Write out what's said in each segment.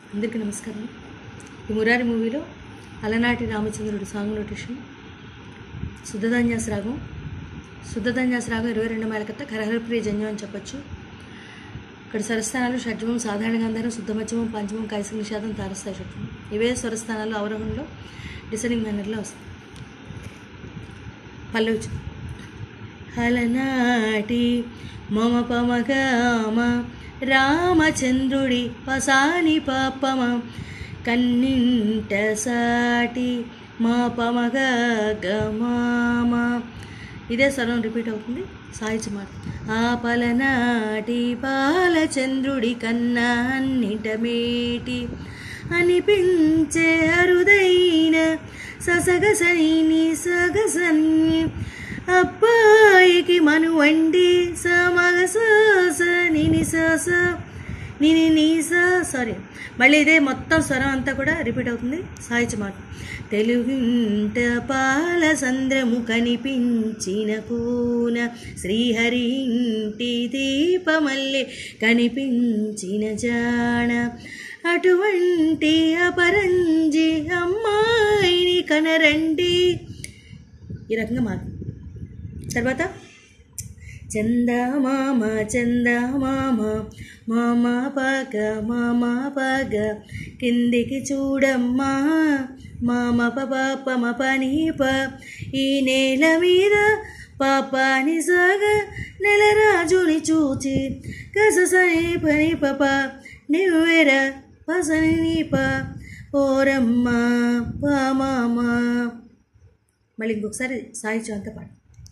అందరికీ నమస్కారం ఈ మురారి మూవీలో అలనాటి రామచంద్రుడు సాంగ్ నోటేషన్ శుద్ధధాన్యాస రాగం శుద్ధధాన్యాస రాగం ఇరవై రెండు మైల కట్ట కరహరప్రియ జన్యం అని చెప్పొచ్చు ఇక్కడ స్వరస్థానాలు షడ్జమం సాధారణ గంధారం శుద్ధ మధ్యమం పంచమం కైస నిషాదం తారస్థాయి షడ్జమం ఇవే స్వరస్థానాలు అవరోహంలో డిసెండింగ్ మేనర్లో వస్తాయి పల్లవి హలనాటి మమ పమగామ రామచంద్రుడి పసాని పాపమ కన్నింట సాటి మా పమగ గమామ ఇదే స్వరం రిపీట్ అవుతుంది సాయిచి మాట ఆ పలనాటి బాలచంద్రుడి కన్నా అన్నిట మేటి అనిపించే అరుదైన ససగసని సగసని అబ్బాయికి మను వండి సమగ సాస నిని సాస నిని నీస సారీ మళ్ళీ ఇదే మొత్తం స్వరం అంతా కూడా రిపీట్ అవుతుంది సాయిచి మాట తెలుగింట పాల సంద్రము కనిపించిన కూన శ్రీహరి ఇంటి దీపమల్లె కనిపించిన జాణ అటువంటి అపరంజి అమ్మాయిని కనరండి ఈ రకంగా మారు తర్వాత చందమామ చందమామ మామ పగ మామ పగ కిందికి చూడమ్మా మామ పాపమ పని ప ఈ నేల మీద పాపాని సాగ నెలరాజుని చూచి కససని పని పప నివ్వెర పసని నీప ఓరమ్మ పామామ మళ్ళీ ఇంకొకసారి సాయి చాంత పాడు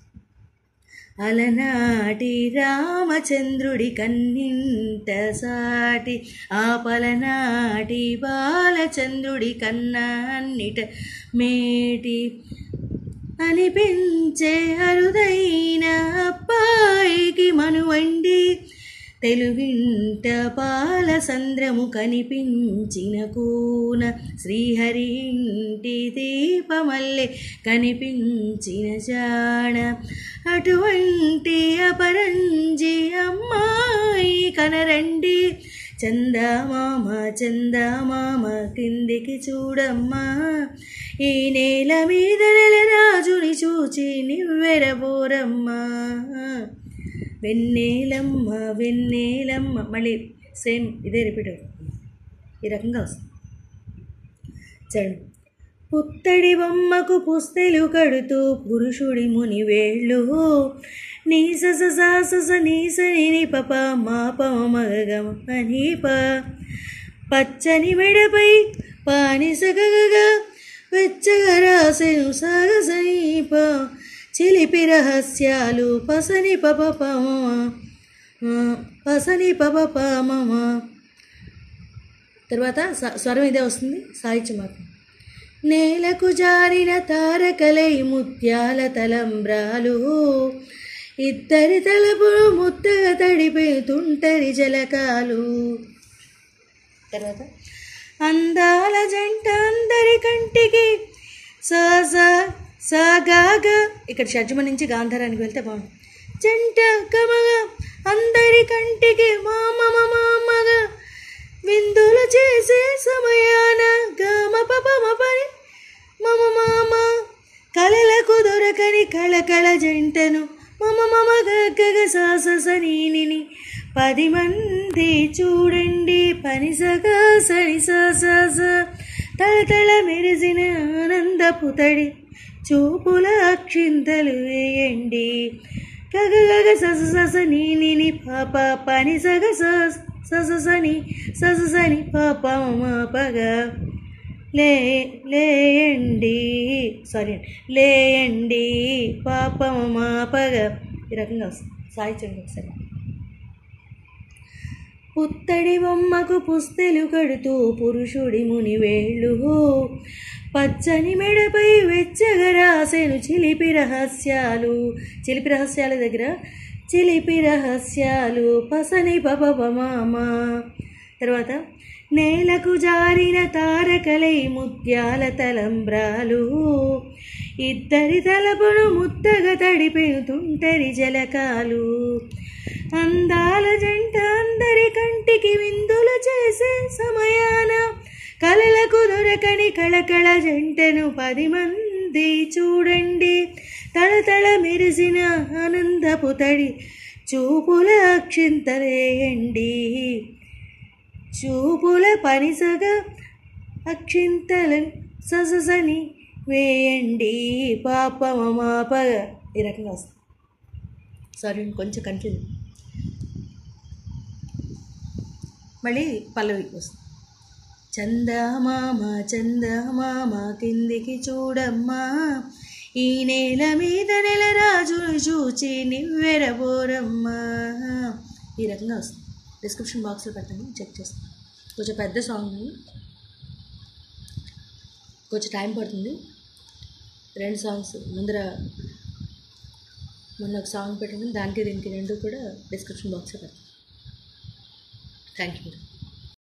అలనాటి రామచంద్రుడి కన్నింట సాటి ఆపలనాటి బాలచంద్రుడి కన్నాన్నిట మేటి అనిపించే అరుదైన అబ్బాయికి మనువండి తెలుగింట పాలసంద్రము కనిపించిన కూన శ్రీహరి ఇంటి దీపమల్లె కనిపించిన జాణ అటువంటి అపరంజి అమ్మాయి కనరండి చందమామ చందమామ కిందికి చూడమ్మా ఈ నేల మీద నెలరాజుని చూచి నివ్వెరబోరమ్మా వెన్నెలమ్మ వెన్నెలమ్మ మళ్ళీ సేమ్ ఇదే రిపీట్ అవుతుంది ఈ రకంగా వస్తుంది చూడండి పుత్తడి బొమ్మకు పుస్తెలు కడుతూ పురుషుడి ముని వేళ్ళు నీ సస సాస నీస ని పప మా పమ మగగమ నీప పచ్చని మెడపై పాని సగగగా వెచ్చగా రాసెను సాగసనీప చిలిపి రహస్యాలు పసని పప పమ పసని పప పమ తర్వాత స్వరం ఇదే వస్తుంది సాహిత్య మాత్రం నేలకు జారిన తారకలై ముత్యాల తలంబ్రాలు ఇద్దరి తలపులు ముత్తగా తడిపే తుంటరి జలకాలు తర్వాత అందాల జంట అందరి కంటికి సాసా సాగాగా ఇక్కడ షడ్జమ నుంచి గాంధారానికి వెళ్తే బాగుంది జంట కమగా అందరి కంటికి మామ మామగా విందులు చేసే సమయాన గమ పప మపని మమ మామ కలలకు దొరకని కళకళ జంటను మమ మమ గగ్గగ సాసస నీనిని పది మంది చూడండి పని సగా సని సాస తళతళ మెరిసిన ఆనందపు తడి చూపుల అక్షింతలు వేయండి గగగగ సస సస నీనిని పాప పని సగ ససని ససని పాప పగ లే లేయండి సారీ లేయండి పాపమ పగ ఈ రకంగా వస్తుంది సాయించండి ఒకసారి పుత్తడి బొమ్మకు పుస్తెలు కడుతూ పురుషుడి ముని వేళ్ళు పచ్చని మెడపై వెచ్చగా రాసెను చిలిపి రహస్యాలు చిలిపి రహస్యాల దగ్గర చిలిపి రహస్యాలు పసని పపమామ తర్వాత నేలకు జారిన తారకలై ముత్యాల తలంబ్రాలు ఇద్దరి తలపును ముత్తగా తడిపెను తుంటరి జలకాలు అందాల జంట అందరి కంటికి విందులు చేసే సమయాన కళకని కళకళ జంటను పది మంది చూడండి తళతళ మెరిసిన ఆనందపు తడి చూపుల అక్షింతలేయండి చూపుల పనిసగా అక్షింతల సససని వేయండి పాపమ మాపగ ఈ రకంగా వస్తుంది సారీ కొంచెం కన్ఫ్యూజ్ మళ్ళీ పల్లవి వస్తుంది చందమామ చందమామ కిందికి చూడమ్మా ఈ నేల మీద నెల రాజును చూచి నివ్వెరబోరమ్మా ఈ రకంగా వస్తుంది డిస్క్రిప్షన్ బాక్స్లో పెట్టండి చెక్ చేస్తాను కొంచెం పెద్ద సాంగ్ కొంచెం టైం పడుతుంది రెండు సాంగ్స్ ముందర మొన్న ఒక సాంగ్ పెట్టింది దానికి దీనికి రెండు కూడా డిస్క్రిప్షన్ బాక్స్లో పెడతాను థ్యాంక్ యూ